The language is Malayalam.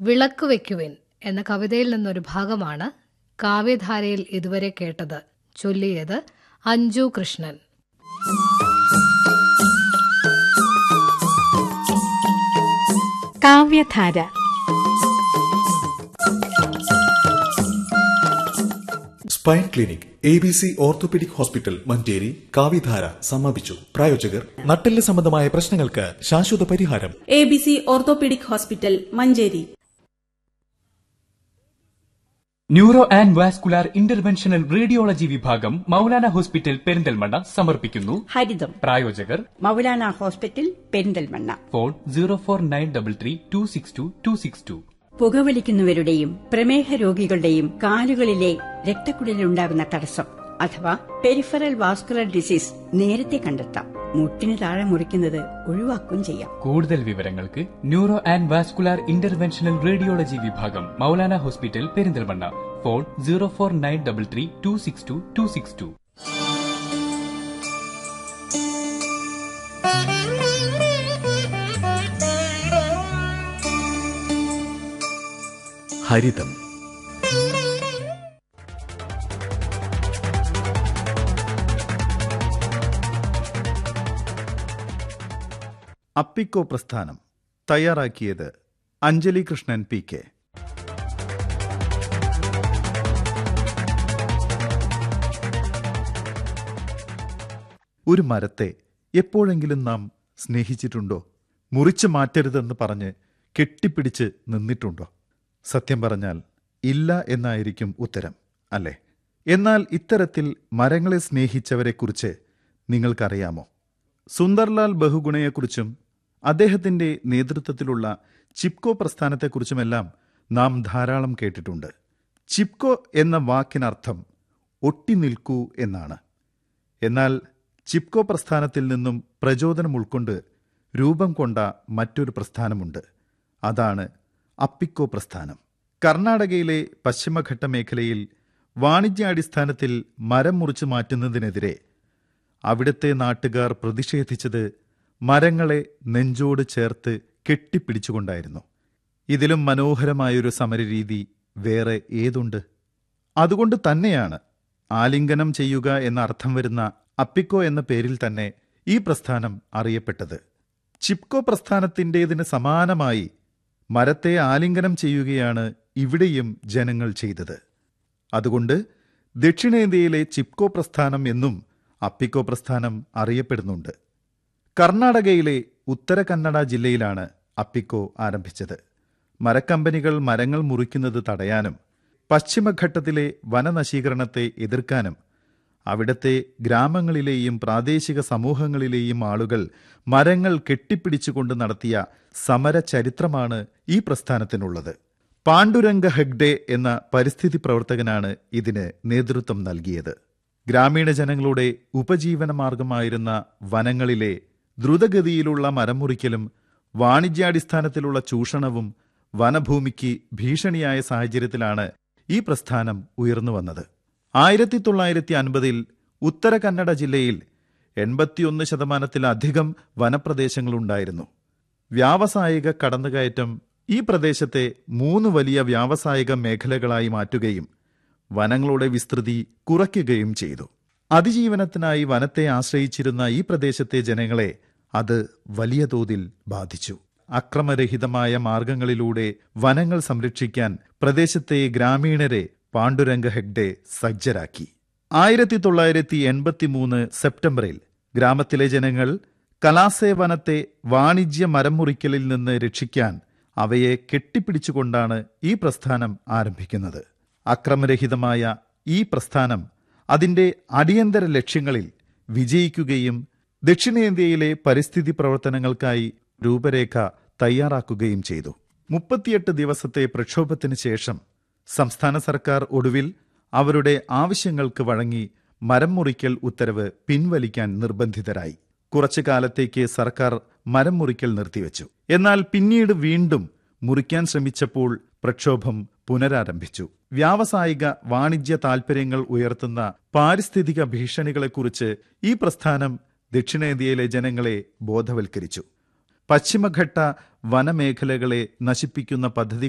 വിളക്ക് വയ്ക്കുവിൻ എന്ന കവിതയിൽ നിന്നൊരു ഭാഗമാണ് കാവ്യധാരയിൽ ഇതുവരെ കേട്ടത് ചൊല്ലിയത് Anju Krishnan Kavyadhara spine clinic A B C orthopaedic hospital Manjeri കാവിധാര സമാപിച്ചു പ്രായോജകർ നട്ടെല്ല് സംബന്ധമായ പ്രശ്നങ്ങൾക്ക് ശാശ്വത പരിഹാരം A B C orthopaedic hospital Manjeri neuro and vascular interventional radiology വിഭാഗം മൗലാന ഹോസ്പിറ്റൽ പെരിന്തൽമണ്ണ സമർപ്പിക്കുന്നു ഹരിതം പ്രായോജകർ Maulana hospital Perinthalmanna phone zero four nine double three two six two two six two പുകവലിക്കുന്നവരുടെയും പ്രമേഹ രോഗികളുടെയും കാലുകളിലെ രക്തക്കുഴലിലുണ്ടാകുന്ന തടസ്സം അഥവാ പെരിഫറൽ വാസ്കുലർ ഡിസീസ് നേരത്തെ കണ്ടെത്താം മുട്ടിന് താഴെ മുറിക്കുന്നത് ഒഴിവാക്കുകയും ചെയ്യാം കൂടുതൽ വിവരങ്ങൾക്ക് neuro and vascular interventional radiology വിഭാഗം Maulana hospital Perinthalmanna phone zero four nine double three two six two two six two ഹരിതം അപ്പിക്കോ പ്രസ്ഥാനം തയ്യാറാക്കിയത് അഞ്ജലി കൃഷ്ണൻ പി കെ ഒരു മരത്തെ എപ്പോഴെങ്കിലും നാം സ്നേഹിച്ചിട്ടുണ്ടോ മുറിച്ചു മാറ്റരുതെന്ന് പറഞ്ഞ് കെട്ടിപ്പിടിച്ച് നിന്നിട്ടുണ്ടോ സത്യം പറഞ്ഞാൽ ഇല്ല എന്നായിരിക്കും ഉത്തരം അല്ലേ എന്നാൽ ഇത്തരത്തിൽ മരങ്ങളെ സ്നേഹിച്ചവരെക്കുറിച്ച് നിങ്ങൾക്കറിയാമോ സുന്ദർലാൽ ബഹുഗുണയെക്കുറിച്ചും അദ്ദേഹത്തിന്റെ നേതൃത്വത്തിലുള്ള ചിപ്കോ പ്രസ്ഥാനത്തെക്കുറിച്ചുമെല്ലാം നാം ധാരാളം കേട്ടിട്ടുണ്ട് ചിപ്കോ എന്ന വാക്കിനർത്ഥം ഒട്ടി നിൽക്കൂ എന്നാണ് എന്നാൽ ചിപ്കോ പ്രസ്ഥാനത്തിൽ നിന്നും പ്രചോദനം ഉൾക്കൊണ്ട് രൂപം കൊണ്ട മറ്റൊരു പ്രസ്ഥാനമുണ്ട് അതാണ് അപ്പിക്കോ പ്രസ്ഥാനം കർണാടകയിലെ പശ്ചിമഘട്ട മേഖലയിൽ വാണിജ്യാടിസ്ഥാനത്തിൽ മരം മുറിച്ചു മാറ്റുന്നതിനെതിരെ അവിടുത്തെ നാട്ടുകാർ പ്രതിഷേധിച്ചത് മരങ്ങളെ നെഞ്ചോട് ചേർത്ത് കെട്ടിപ്പിടിച്ചുകൊണ്ടായിരുന്നു ഇതിലും മനോഹരമായൊരു സമരരീതി വേറെ ഏതുണ്ട് അതുകൊണ്ട് തന്നെയാണ് ആലിംഗനം ചെയ്യുക എന്ന അർത്ഥം വരുന്ന അപ്പിക്കോ എന്ന പേരിൽ തന്നെ ഈ പ്രസ്ഥാനം അറിയപ്പെട്ടത് ചിപ്കോ പ്രസ്ഥാനത്തിൻ്റെതിന് സമാനമായി മരത്തെ ആലിംഗനം ചെയ്യുകയാണ് ഇവിടെയും ജനങ്ങൾ ചെയ്തത് അതുകൊണ്ട് ദക്ഷിണേന്ത്യയിലെ ചിപ്കോ പ്രസ്ഥാനം എന്നും അപ്പിക്കോ പ്രസ്ഥാനം അറിയപ്പെടുന്നുണ്ട് കർണാടകയിലെ ഉത്തര കന്നഡ ജില്ലയിലാണ് അപ്പിക്കോ ആരംഭിച്ചത് മരക്കമ്പനികൾ മരങ്ങൾ മുറിക്കുന്നത് തടയാനും പശ്ചിമഘട്ടത്തിലെ വനനശീകരണത്തെ എതിർക്കാനും അവിടത്തെ ഗ്രാമങ്ങളിലെയും പ്രാദേശിക സമൂഹങ്ങളിലെയും ആളുകൾ മരങ്ങൾ കെട്ടിപ്പിടിച്ചുകൊണ്ട് നടത്തിയ സമര ചരിത്രമാണ് ഈ പ്രസ്ഥാനത്തിനുള്ളത് പാണ്ഡുരംഗ ഹെഗ്ഡെ എന്ന പരിസ്ഥിതി പ്രവർത്തകനാണ് ഇതിന് നേതൃത്വം നൽകിയത് ഗ്രാമീണ ജനങ്ങളുടെ ഉപജീവനമാർഗമായിരുന്ന വനങ്ങളിലെ ദ്രുതഗതിയിലുള്ള മരം മുറിക്കലും വാണിജ്യാടിസ്ഥാനത്തിലുള്ള ചൂഷണവും വനഭൂമിക്ക് ഭീഷണിയായ സാഹചര്യത്തിലാണ് ഈ പ്രസ്ഥാനം ഉയർന്നു വന്നത് ആയിരത്തി തൊള്ളായിരത്തി അൻപതിൽ ഉത്തര കന്നഡ ജില്ലയിൽ എൺപത്തിയൊന്ന് ശതമാനത്തിലധികം വനപ്രദേശങ്ങളുണ്ടായിരുന്നു വ്യാവസായിക കടന്നുകയറ്റം ഈ പ്രദേശത്തെ മൂന്ന് വലിയ വ്യാവസായിക മേഖലകളായി മാറ്റുകയും വനങ്ങളുടെ വിസ്തൃതി കുറയ്ക്കുകയും ചെയ്തു അതിജീവനത്തിനായി വനത്തെ ആശ്രയിച്ചിരുന്ന ഈ പ്രദേശത്തെ ജനങ്ങളെ അത് വലിയ തോതിൽ ബാധിച്ചു അക്രമരഹിതമായ മാർഗങ്ങളിലൂടെ വനങ്ങൾ സംരക്ഷിക്കാൻ പ്രദേശത്തെ ഗ്രാമീണരെ പാണ്ഡുരംഗ ഹെഗ്ഡെ സജ്ജരാക്കി ആയിരത്തി തൊള്ളായിരത്തി എൺപത്തി മൂന്ന് സെപ്റ്റംബറിൽ ഗ്രാമത്തിലെ ജനങ്ങൾ കലാസേ വനത്തെ വാണിജ്യ മരം മുറിക്കലിൽ നിന്ന് രക്ഷിക്കാൻ അവയെ കെട്ടിപ്പിടിച്ചുകൊണ്ടാണ് ഈ പ്രസ്ഥാനം ആരംഭിക്കുന്നത് അക്രമരഹിതമായ ഈ പ്രസ്ഥാനം അതിന്റെ അടിയന്തര ലക്ഷ്യങ്ങളിൽ വിജയിക്കുകയും ദക്ഷിണേന്ത്യയിലെ പരിസ്ഥിതി പ്രവർത്തനങ്ങൾക്കായി രൂപരേഖ തയ്യാറാക്കുകയും ചെയ്തു മുപ്പത്തിയെട്ട് ദിവസത്തെ പ്രക്ഷോഭത്തിന് ശേഷം സംസ്ഥാന സർക്കാർ ഒടുവിൽ അവരുടെ ആവശ്യങ്ങൾക്ക് വഴങ്ങി മരം മുറിക്കൽ ഉത്തരവ് പിൻവലിക്കാൻ നിർബന്ധിതരായി കുറച്ചു കാലത്തേക്ക് സർക്കാർ മരം മുറിക്കൽ നിർത്തിവെച്ചു എന്നാൽ പിന്നീട് വീണ്ടും മുറിക്കാൻ ശ്രമിച്ചപ്പോൾ പ്രക്ഷോഭം പുനരാരംഭിച്ചു വ്യാവസായിക വാണിജ്യ താൽപര്യങ്ങൾ ഉയർത്തുന്ന പാരിസ്ഥിതിക ഭീഷണികളെക്കുറിച്ച് ഈ പ്രസ്ഥാനം ദക്ഷിണേന്ത്യയിലെ ജനങ്ങളെ ബോധവൽക്കരിച്ചു പശ്ചിമഘട്ട വനമേഖലകളെ നശിപ്പിക്കുന്ന പദ്ധതി